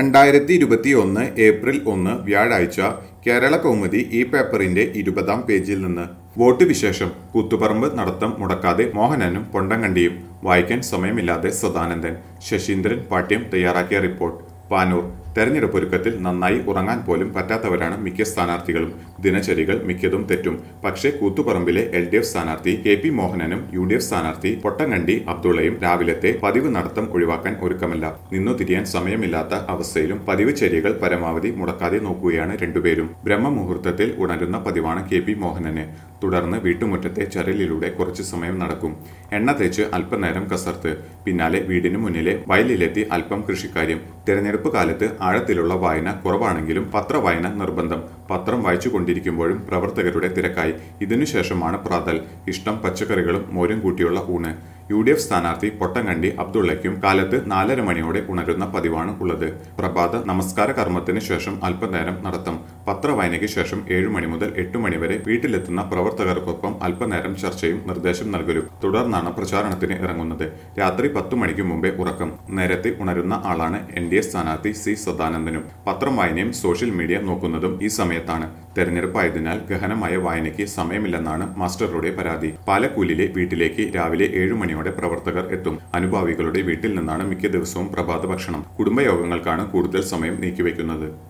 രണ്ടായിരത്തി ഇരുപത്തി ഒന്ന് ഏപ്രിൽ ഒന്ന് വ്യാഴാഴ്ച കേരള കൗമുദി ഈ പേപ്പറിന്റെ ഇരുപതാം പേജിൽ നിന്ന് വോട്ട് വിശേഷം കൂത്തുപറമ്പ് നടത്തം മുടക്കാതെ മോഹനനും പൊണ്ടങ്കണ്ടിയും വായിക്കാൻ സമയമില്ലാതെ സദാനന്ദൻ ശശീന്ദ്രൻ പാട്യം തയ്യാറാക്കിയ റിപ്പോർട്ട് പാനൂർ തെരഞ്ഞെടുപ്പ് ഒരുക്കത്തിൽ നന്നായി ഉറങ്ങാൻ പോലും പറ്റാത്തവരാണ് മിക്ക സ്ഥാനാർത്ഥികളും ദിനചര്യകൾ മിക്കതും തെറ്റും പക്ഷേ കൂത്തുപറമ്പിലെ എൽ ഡി എഫ് സ്ഥാനാർത്ഥി കെ പി മോഹനനും യു ഡി എഫ് സ്ഥാനാർത്ഥി പൊട്ടങ്കണ്ടി അബ്ദുള്ളയും രാവിലത്തെ പതിവ് നടത്തം ഒഴിവാക്കാൻ ഒരുക്കമല്ല നിന്നു തിരിയാൻ സമയമില്ലാത്ത അവസ്ഥയിലും പതിവ് ചര്യകൾ പരമാവധി മുടക്കാതെ നോക്കുകയാണ് രണ്ടുപേരും ബ്രഹ്മമുഹൂർത്തത്തിൽ ഉണരുന്ന പതിവാണ് കെ പി മോഹനന് തുടർന്ന് വീട്ടുമുറ്റത്തെ ചരലിലൂടെ കുറച്ചു സമയം നടക്കും എണ്ണ തേച്ച് അല്പനേരം കസർത്ത് പിന്നാലെ വീടിനു മുന്നിലെ വയലിലെത്തി അല്പം കൃഷിക്കാര്യം തിരഞ്ഞെടുപ്പ് കാലത്ത് ആഴത്തിലുള്ള വായന കുറവാണെങ്കിലും പത്രവായന നിർബന്ധം പത്രം വായിച്ചു കൊണ്ടിരിക്കുമ്പോഴും പ്രവർത്തകരുടെ തിരക്കായി ഇതിനുശേഷമാണ് പ്രാതൽ ഇഷ്ടം പച്ചക്കറികളും മോരും കൂട്ടിയുള്ള ഊണ് യു ഡി എഫ് സ്ഥാനാർത്ഥി പൊട്ടങ്കണ്ടി അബ്ദുള്ളയ്ക്കും കാലത്ത് നാലര മണിയോടെ ഉണരുന്ന പതിവാണ് ഉള്ളത് പ്രഭാത നമസ്കാര കർമ്മത്തിന് ശേഷം അല്പനേരം നടത്തം പത്രവായനയ്ക്ക് ശേഷം ഏഴു മണി മുതൽ എട്ട് മണി വരെ വീട്ടിലെത്തുന്ന പ്രവർത്തകർക്കൊപ്പം അല്പനേരം ചർച്ചയും നിർദ്ദേശം നൽകലും തുടർന്നാണ് പ്രചാരണത്തിന് ഇറങ്ങുന്നത് രാത്രി പത്തു മണിക്ക് മുമ്പേ ഉറക്കം നേരത്തെ ഉണരുന്ന ആളാണ് എൻ ഡി എ സ്ഥാനാർത്ഥി സി സദാനന്ദനും പത്രം വായനയും സോഷ്യൽ മീഡിയ നോക്കുന്നതും ഈ സമയത്താണ് തെരഞ്ഞെടുപ്പായതിനാൽ ഗഹനമായ വായനയ്ക്ക് സമയമില്ലെന്നാണ് മാസ്റ്ററുടെ പരാതി പാലക്കൂലിലെ വീട്ടിലേക്ക് രാവിലെ ഏഴു മണിയോടെ പ്രവർത്തകർ എത്തും അനുഭാവികളുടെ വീട്ടിൽ നിന്നാണ് മിക്ക ദിവസവും പ്രഭാത ഭക്ഷണം കുടുംബയോഗങ്ങൾക്കാണ് കൂടുതൽ സമയം നീക്കിവെക്കുന്നത്